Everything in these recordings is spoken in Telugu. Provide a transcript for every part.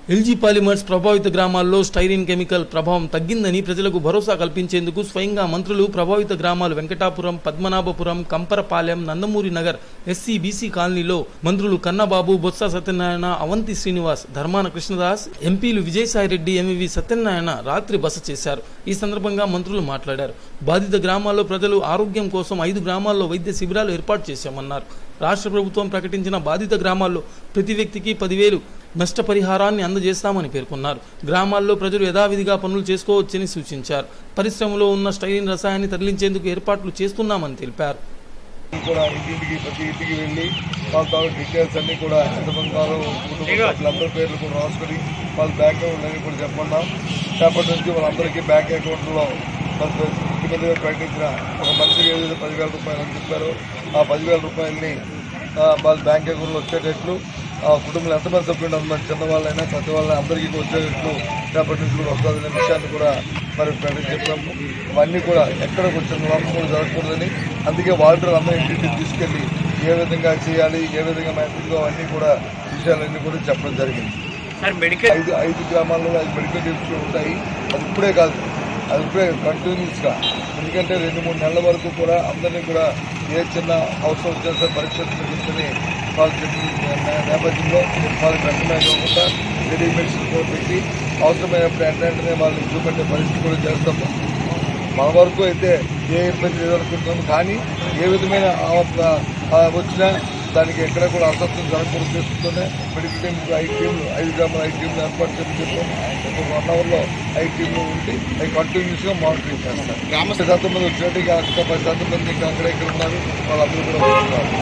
ఎల్జీ పాలిమర్స్ ప్రభావిత గ్రామాల్లో స్టైరిన్ కెమికల్ ప్రభావం తగ్గిందని ప్రజలకు భరోసా కల్పించేందుకు స్వయంగా మంత్రులు ప్రభావిత గ్రామాలు వెంకటాపురం పద్మనాభపురం కంపరపాలెం నందమూరి నగర్ ఎస్సీ బీసీ కాలనీలో మంత్రులు కన్నబాబు బొత్స సత్యనారాయణ అవంతి శ్రీనివాస్ ధర్మాన కృష్ణదాస్ ఎంపీలు విజయసాయిరెడ్డి ఎంవి సత్యనారాయణ రాత్రి బస చేశారు ఈ సందర్భంగా మంత్రులు మాట్లాడారు బాధిత గ్రామాల్లో ప్రజలు ఆరోగ్యం కోసం ఐదు గ్రామాల్లో వైద్య శిబిరాలు ఏర్పాటు చేశామన్నారు రాష్ట్ర ప్రభుత్వం ప్రకటించిన బాధిత గ్రామాల్లో ప్రతి వ్యక్తికి పదివేలు నష్టపరిహారాన్ని అందజేస్తామని పేర్కొన్నారు గ్రామాల్లో ప్రజలు యథావిధిగా పనులు చేసుకోవచ్చని సూచించారు పరిశ్రమలో ఉన్న స్టైరిన్ రసాయాన్ని తరలించేందుకు ఏర్పాట్లు చేస్తున్నామని తెలిపారు కూడా ఇంటింటికి ప్రతి ఇంటికి వెళ్ళి వాళ్ళ తాలూకు డీటెయిల్స్ అన్ని కూడా ఎంతమంది కాదు కుటుంబ సభ్యులందరి పేర్లు కూడా రాసుకొని వాళ్ళ బ్యాంక్ అకౌంట్ అన్ని కూడా చెప్పన్నాం రేపటి నుంచి వాళ్ళందరికీ బ్యాంక్ అకౌంట్లో మన ముఖ్యమంత్రి గారు ప్రకటించిన ఒక మనిషికి ఏదైతే పదివేల రూపాయలు అని చెప్పారో ఆ పదివేల రూపాయలని ఆ, వాళ్ళ బ్యాంక్ అకౌంట్లో వచ్చేటట్లు ఆ కుటుంబంలో ఎంతమంది సభ్యులు ఉన్నారు చిన్న వాళ్ళైనా పెద్ద వాళ్ళైనా అందరికీ వచ్చేటట్లు రేపటి నుంచి కూడా వస్తుందనే విషయాన్ని కూడా మరి ప్రకటన చెప్పాము ఇవన్నీ కూడా ఎక్కడ కూడా చిన్న లోపం కూడా జరగకూడదని అందుకే వాలంటీర్లు అందరూ ఇంటింటికి తీసుకెళ్ళి ఏ విధంగా చేయాలి ఏ విధంగా మేనేజ్ అవన్నీ కూడా విషయాలన్నీ కూడా చెప్పడం జరిగింది సార్ మెడికల్ ఐదు ఐదు గ్రామాల్లో ఐదు మెడికల్ టీమ్స్ ఉంటాయి అది ఇప్పుడే కాదు అది ఇప్పుడే కంటిన్యూస్గా ఎందుకంటే రెండు మూడు నెలల వరకు కూడా అందరినీ కూడా ఏ చిన్న అవసరం వచ్చినా సరే పరీక్షించుకుని వాళ్ళు చెప్పిన నే- నేపథ్యంలో వాళ్ళకి వెంటనే కాకుండా రెడీ మెడిసిన్ కూడా పెట్టి అవసరమైనప్పుడు వెంటనే వాళ్ళని చూపెట్టే పరిస్థితి కూడా చేస్తాము మన వరకు అయితే ఏ ఇబ్బంది లేదనుకుంటున్నాం కానీ ఏ విధమైన ఆపద, ఆ, వచ్చినా దానికి ఎక్కడ కూడా అసత్వం జరగకూడదు చేస్తుంటేనే మెడికల్ టీమ్ ఐదు టీంలు ఐదు గ్రామాల ఐదు టీంలు ఏర్పాటు చేయడం చెప్పాం ఒక వన్ అవర్లో ఐదు టీంలు ఉండి అవి కంటిన్యూస్గా మానిటరింగ్ చేస్తారు గ్రామ శాతం మంది వచ్చినట్టు ఇంకా అక్కడ పది శాతం మంది ఇంకా అక్కడ ఇక్కడ ఉన్నారు వాళ్ళందరూ కూడా వస్తున్నారు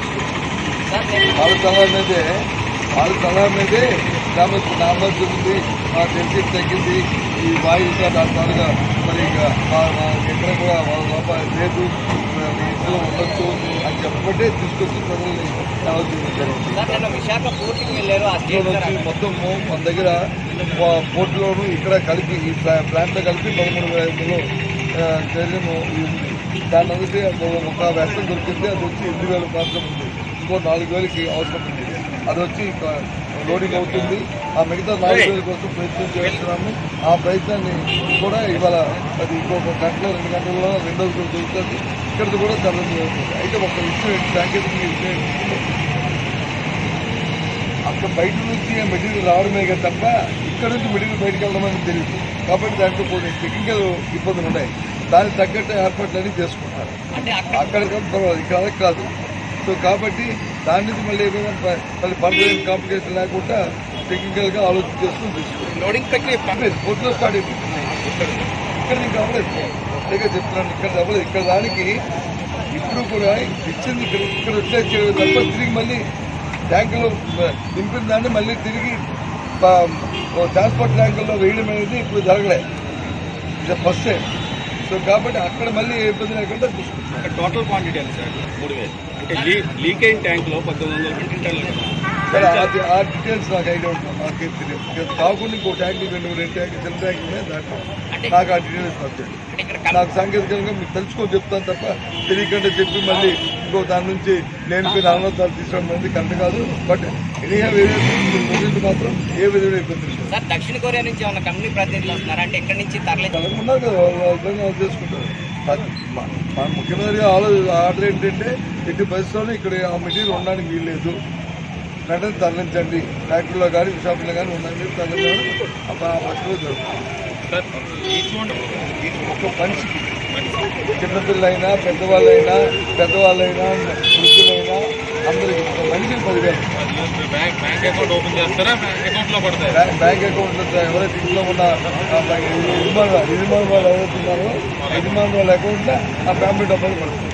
వాళ్ళ సలహా మీదే వాళ్ళ సలహా మీదే గ్రామ నామర్జీ ఉంది మా తెలిసి తగ్గింది ఈ వాయువుగా దాని తానుగా మరి ఇక మా- మా ఎక్కడ కూడా వాళ్ళ లోపల లేదు మీ ఇంట్లో ఉండొచ్చు అని చెప్పబట్టే తీసుకొచ్చి ప్రజల్ని ఆలోచించడం జరిగింది సార్ నిన్న విశాఖ పోర్టుకి వెళ్ళారు ఆ ఇక్కడ నుంచి మొత్తం మన దగ్గర పో- పోర్టులోను ఇక్కడ కలిపి ఈ ప్లా- ప్లాంట్లో కలిపి పదమూడు వేల ఐదులో శరీరం ఉంది దాని అందుకే ఒక వ్యసం దొరికింది అది వచ్చి ఎనిమిది వేల మాత్రం ఉంది ఇంకో నాలుగు వేలకి అవసరం ఉంది అది వచ్చి ఇక లోడింగ్ అవుతుంది ఆ మిగతా నాలుగు వేల కోసం ప్రయత్నం చేస్తున్నాము ఆ ప్రయత్నాన్ని కూడా ఇవాళ అది ఇంకొక గంటలో రెండు గంటల్లో రెండో రోజు దొరుకుతుంది ఇక్కడిది కూడా తరలి అవుతుంది అయితే ఒక విషయం ఏంటి, సాంకేతిక విషయం ఏంటంటే అక్కడ బయట నుంచి మెటీరియల్ రావడమే కదా తప్ప ఇక్కడ నుంచి మెటీరియల్ బయటకు వెళ్ళడం అనేది తెలియదు కాబట్టి దాంట్లో కొన్ని టెక్నికల్ ఇబ్బందులు ఉన్నాయి దానికి తగ్గట్టు ఏర్పాట్లు అన్ని చేసుకుంటారు అంటే అక్కడ అక్కడ పర్వాలేదు ఇక్కడ అలా కాదు సో కాబట్టి దాని నుంచి మళ్ళీ ఏమైనా ప- మళ్ళీ పర్మనెంట్ కాంప్లికేషన్ లేకుండా టెక్నికల్గా ఆలోచన చేసుకుని తీసుకుంటాం లోడింగ్ ప్రక్రియ పొద్దున స్టార్ట్ అయిపోతుంది ఇక్కడ నీకు అవ్వలేదు అందుకే చెప్తున్నాను ఇక్కడ అవ్వలేదు ఇక్కడ దానికి ఇప్పుడు కూడా ఇచ్చింది ఇక్కడ ఇక్కడ వచ్చే తప్ప తిరిగి మళ్ళీ ట్యాంకులో దింపిన దాన్ని మళ్ళీ తిరిగి ట్రాన్స్పోర్ట్ ట్యాంకుల్లో వేయడం అనేది ఇప్పుడు జరగలే ఇది ఫస్ట్ టైం సో కాబట్టి అక్కడ మళ్ళీ ఏ ఇబ్బంది లేకుండా చూసుకుంటాం టోటల్ క్వాంటిటీ ఎంత సార్ మూడు వేలు అంటే లీ లీక్ అయిన ట్యాంక్లో పద్దెనిమిది వందల క్వింటాలు కదా సరే అది ఆ డీటెయిల్స్ నాకు ఐడియా ఉంటుంది నాకేం తెలియదు ఇది కాకుండా ఇంకో ట్యాంక్ రెండు రెండు ట్యాంక్ చిన్న ట్యాంక్ ఉన్నాయి దాంట్లో నాకు ఆ డీటెయిల్స్ నాకు తెలియదు అంటే ఇక్కడ నాకు సాంకేతికంగా మీకు తెలుసుకొని చెప్తాను తప్ప తెలియకుండా చెప్పి మళ్ళీ ఇంకో దాని నుంచి లేనిపోయిన అనవసరాలు తీసుకోవడం అనేది కరెక్ట్ కాదు బట్ ఎనీహా ఏదైతే మాత్రం ఏ విధమైన ఇబ్బంది లేదు సార్ దక్షిణ కొరియా నుంచి ఏమైనా కంపెనీ ప్రతినిధులు వస్తున్నారు అంటే ఇక్కడ నుంచి తరలి అలాగే ఉన్నారు కదా వాళ్ళ విధంగా వాళ్ళు చేసుకుంటారు అది మ- మన ముఖ్యమంత్రిగా ఆలో ఆర్డర్ ఏంటంటే ఎట్టి పరిస్థితుల్లో ఇక్కడ ఆ మెటీరియల్ ఉండడానికి వీల్లేదు వెంటనే తరలించండి ఫ్యాక్టరీలో కానీ విశాఖలో కానీ ఉండండి తరలించాలి అప్పుడు ఆ పరిస్థితిలో జరుగుతుంది సార్ ఈచ్ వన్ ఒక మనిషికి చిన్నపిల్లలైనా పెద్దవాళ్ళైనా పెద్దవాళ్ళైనా వృద్ధులైనా అందరికి ఒక మనిషికి పదివేలు బ్యాంక్ బ్యాంక్ అకౌంట్ ఓపెన్ చేస్తారా అకౌంట్లో పడతాయి బ్యాంక్ బ్యాంక్ అకౌంట్ ఎవరైతే ఇంట్లో ఉన్న ఆ, యజమాని వాళ్ళు యజమాని వాళ్ళు ఎవరైతే ఉన్నారో యజమాని వాళ్ళ అకౌంట్లో ఆ ఫ్యామిలీ డబ్బులు పడుతుంది